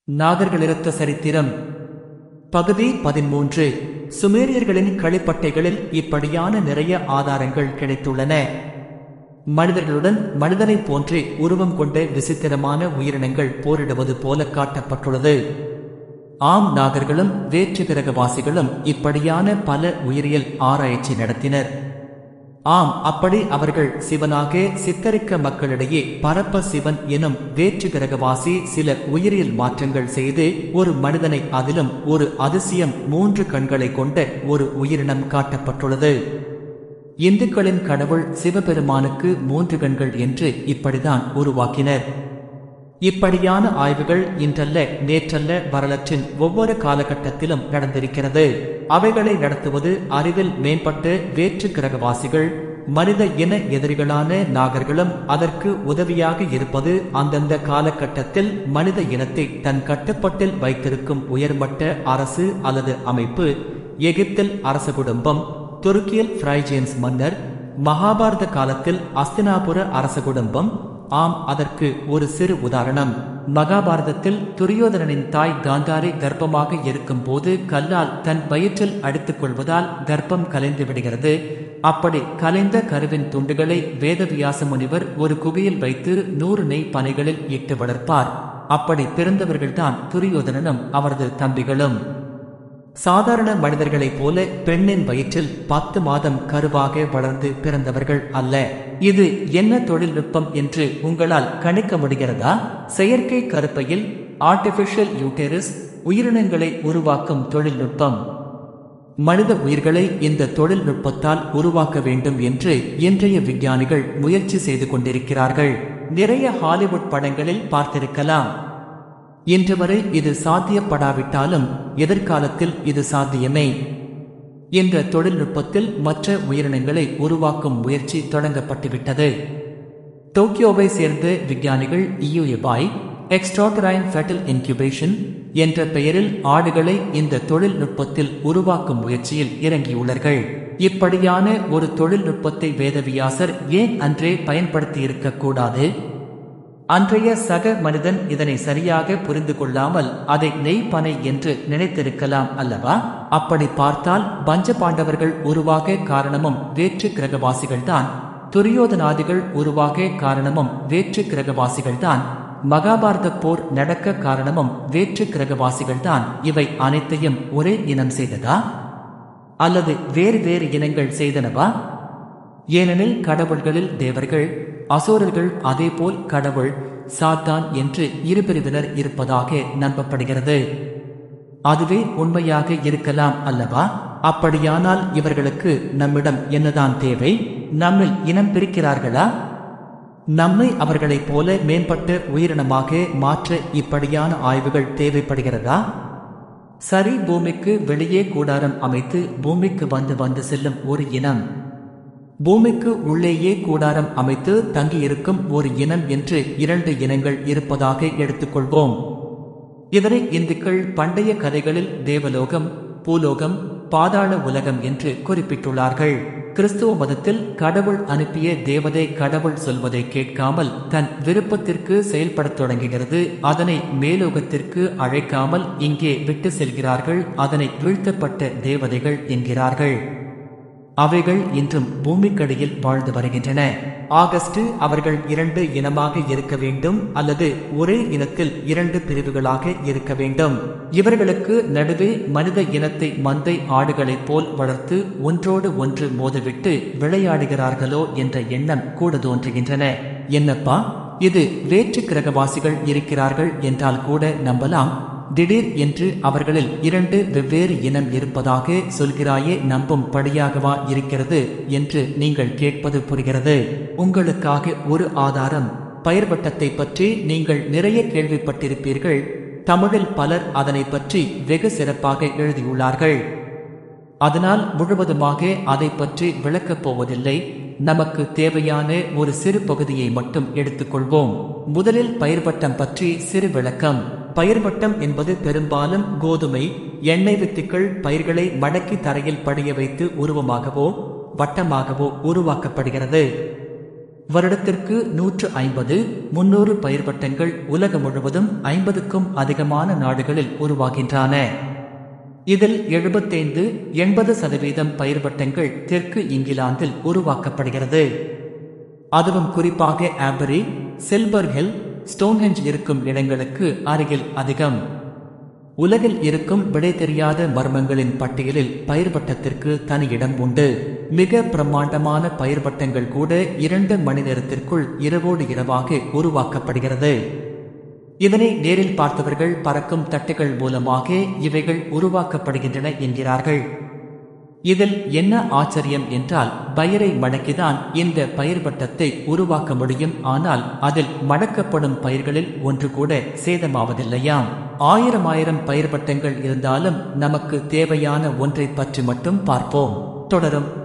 நாகர்களிருத்த சரித்திரம் பகுதி பதிமூன்று சுமேரியர்களின் களிப்பட்டைகளில் இப்படியான நிறைய ஆதாரங்கள் கிடைத்துள்ளன மனிதர்களுடன் மனிதனைப் போன்றே உருவம் கொண்ட விசித்திரமான உயிரினங்கள் போரிடுவது போல காட்டப்பட்டுள்ளது ஆம் நாகர்களும் வேற்று கிரகவாசிகளும் இப்படியான பல உயிரியல் ஆராய்ச்சி நடத்தினர் ஆம் அப்படி அவர்கள் சிவனாக சித்தரிக்க மக்களிடையே பரப்ப சிவன் எனும் வேற்று கிரகவாசி சில உயிரியல் மாற்றங்கள் செய்து ஒரு மனிதனை அதிலும் ஒரு அதிசயம் மூன்று கண்களை கொண்ட ஒரு உயிரினம் காட்டப்பட்டுள்ளது இந்துக்களின் கடவுள் சிவபெருமானுக்கு மூன்று கண்கள் என்று இப்படிதான் உருவாக்கினர் இப்படியான ஆய்வுகள் இன்றல்ல நேற்றல்ல வரலாற்றின் ஒவ்வொரு காலகட்டத்திலும் நடந்திருக்கிறது அவைகளை நடத்துவது அறிவில் மேம்பட்டு வேற்று கிரகவாசிகள் மனித இன எதிரிகளான நாகர்களும் அதற்கு உதவியாக இருப்பது அந்தந்த காலகட்டத்தில் மனித இனத்தை தன் கட்டுப்பாட்டில் வைத்திருக்கும் உயர்மட்ட அரசு அல்லது அமைப்பு எகிப்தில் அரச குடும்பம் துருக்கியில் பிரைஜியன்ஸ் மன்னர் மகாபாரத காலத்தில் அஸ்தினாபுர அரச குடும்பம் ஆம் அதற்கு ஒரு சிறு உதாரணம் மகாபாரதத்தில் துரியோதனனின் தாய் காந்தாரி கர்ப்பமாக இருக்கும் போது கல்லால் தன் வயிற்றில் அடித்துக் கொள்வதால் கர்ப்பம் கலைந்து விடுகிறது அப்படி கலைந்த கருவின் துண்டுகளை வேதவியாச முனிவர் ஒரு குகையில் வைத்து நூறு நெய் பனைகளில் இட்டு வளர்ப்பார் அப்படி பிறந்தவர்கள்தான் துரியோதனனும் அவரது தம்பிகளும் சாதாரண மனிதர்களைப் போல பெண்ணின் வயிற்றில் பத்து மாதம் கருவாக வளர்ந்து பிறந்தவர்கள் அல்ல இது என்ன தொழில்நுட்பம் என்று உங்களால் கணிக்க முடிகிறதா செயற்கை கருப்பையில் ஆர்டிபிஷியல் யூட்டெரிஸ் உயிரினங்களை உருவாக்கும் தொழில்நுட்பம் மனித உயிர்களை இந்த தொழில்நுட்பத்தால் உருவாக்க வேண்டும் என்று இன்றைய விஞ்ஞானிகள் முயற்சி செய்து கொண்டிருக்கிறார்கள் நிறைய ஹாலிவுட் படங்களில் பார்த்திருக்கலாம் இன்று வரை இது சாத்தியப்படாவிட்டாலும் எதிர்காலத்தில் இது சாத்தியமே என்ற தொழில்நுட்பத்தில் மற்ற உயிரினங்களை உருவாக்கும் முயற்சி தொடங்கப்பட்டுவிட்டது டோக்கியோவை சேர்ந்த விஞ்ஞானிகள் இயுஎபாய் எக்ஸ்ட்ராடரைன் ஃபெட்டல் இன்குபேஷன் என்ற பெயரில் ஆடுகளை இந்த தொழில்நுட்பத்தில் உருவாக்கும் முயற்சியில் இறங்கியுள்ளார்கள் இப்படியான ஒரு தொழில்நுட்பத்தை வேதவியாசர் ஏன் அன்றே பயன்படுத்தியிருக்க கூடாது அன்றைய சக மனிதன் இதனை சரியாக புரிந்து கொள்ளாமல் அதை நெய்ப்பனை என்று நினைத்திருக்கலாம் அல்லவா அப்படி பார்த்தால் பஞ்ச பாண்டவர்கள் உருவாக காரணமும் வேற்று கிரகவாசிகள்தான் துரியோதனாதிகள் உருவாக காரணமும் வேற்று கிரகவாசிகள்தான் மகாபாரத போர் நடக்க காரணமும் வேற்று கிரகவாசிகள்தான் இவை அனைத்தையும் ஒரே இனம் செய்ததா அல்லது வேறு வேறு இனங்கள் செய்தனவா ஏனெனில் கடவுள்களில் தேவர்கள் அசோரர்கள் அதேபோல் கடவுள் சாத்தான் என்று இரு பிரிவினர் இருப்பதாக நம்பப்படுகிறது அதுவே உண்மையாக இருக்கலாம் அல்லவா அப்படியானால் இவர்களுக்கு நம்மிடம் என்னதான் தேவை நம்மில் இனம் பிரிக்கிறார்களா நம்மை அவர்களைப் போல மேம்பட்ட உயிரினமாக மாற்ற இப்படியான ஆய்வுகள் தேவைப்படுகிறதா சரி பூமிக்கு வெளியே கூடாரம் அமைத்து பூமிக்கு வந்து வந்து செல்லும் ஒரு இனம் பூமிக்கு உள்ளேயே கூடாரம் அமைத்து தங்கியிருக்கும் ஒரு இனம் என்று இரண்டு இனங்கள் இருப்பதாக எடுத்துக்கொள்வோம் இதனை இந்துக்கள் பண்டைய கதைகளில் தேவலோகம் பூலோகம் பாதாள உலகம் என்று குறிப்பிட்டுள்ளார்கள் கிறிஸ்துவ மதத்தில் கடவுள் அனுப்பிய தேவதை கடவுள் சொல்வதை கேட்காமல் தன் விருப்பத்திற்கு செயல்படத் தொடங்குகிறது அதனை மேலோகத்திற்கு அழைக்காமல் இங்கே விட்டு செல்கிறார்கள் அதனை வீழ்த்தப்பட்ட தேவதைகள் என்கிறார்கள் அவைகள் இன்றும் பூமிக்கடியில் வாழ்ந்து வருகின்றன ஆகஸ்ட் அவர்கள் இரண்டு இனமாக இருக்க வேண்டும் அல்லது ஒரே இனத்தில் இரண்டு பிரிவுகளாக இருக்க வேண்டும் இவர்களுக்கு நடுவே மனித இனத்தை மந்தை ஆடுகளைப் போல் வளர்த்து ஒன்றோடு ஒன்று மோதவிட்டு விளையாடுகிறார்களோ என்ற எண்ணம் கூட தோன்றுகின்றன என்னப்பா இது வேற்று கிரகவாசிகள் இருக்கிறார்கள் என்றால் கூட நம்பலாம் திடீர் என்று அவர்களில் இரண்டு வெவ்வேறு இனம் இருப்பதாக சொல்கிறாயே நம்பும் படியாகவா இருக்கிறது என்று நீங்கள் கேட்பது புரிகிறது உங்களுக்காக ஒரு ஆதாரம் பயிர்வட்டத்தை பற்றி நீங்கள் நிறைய கேள்விப்பட்டிருப்பீர்கள் தமிழில் பலர் அதனை பற்றி வெகு சிறப்பாக எழுதியுள்ளார்கள் அதனால் முழுவதுமாக அதை பற்றி விளக்கப் போவதில்லை நமக்கு தேவையான ஒரு சிறு பகுதியை மட்டும் எடுத்துக்கொள்வோம் முதலில் பயிர்வட்டம் பற்றி சிறு விளக்கம் பயிர்வட்டம் என்பது பெரும்பாலும் கோதுமை எண்ணெய் வித்துக்கள் பயிர்களை மடக்கி தரையில் படிய வைத்து உருவமாகவோ வட்டமாகவோ உருவாக்கப்படுகிறது வருடத்திற்கு நூற்று ஐம்பது முன்னூறு பயிர்வட்டங்கள் உலகம் முழுவதும் ஐம்பதுக்கும் அதிகமான நாடுகளில் உருவாகின்றன இதில் எழுபத்தைந்து எண்பது சதவீதம் பயிர்வட்டங்கள் தெற்கு இங்கிலாந்தில் உருவாக்கப்படுகிறது அதுவும் குறிப்பாக ஆம்பரி சில்பர் ஹில் ஸ்டோன்ஹெஞ்ச் இருக்கும் இடங்களுக்கு அருகில் அதிகம் உலகில் இருக்கும் விடை தெரியாத மர்மங்களின் பட்டியலில் பயிர்வட்டத்திற்கு தனி இடம் உண்டு மிக பிரம்மாண்டமான பயிர்வட்டங்கள் கூட இரண்டு மணி நேரத்திற்குள் இரவோடு இரவாக உருவாக்கப்படுகிறது இதனை நேரில் பார்த்தவர்கள் பறக்கும் தட்டுகள் மூலமாக இவைகள் உருவாக்கப்படுகின்றன என்கிறார்கள் இதில் என்ன ஆச்சரியம் என்றால் பயிரை மடக்கிதான் இந்த பயிர் வட்டத்தை உருவாக்க முடியும் ஆனால் அதில் மடக்கப்படும் பயிர்களில் ஒன்று கூட சேதமாவதில்லையாம் ஆயிரம் ஆயிரம் பயிர் வட்டங்கள் இருந்தாலும் நமக்கு தேவையான ஒன்றை பற்றி மட்டும் பார்ப்போம் தொடரும்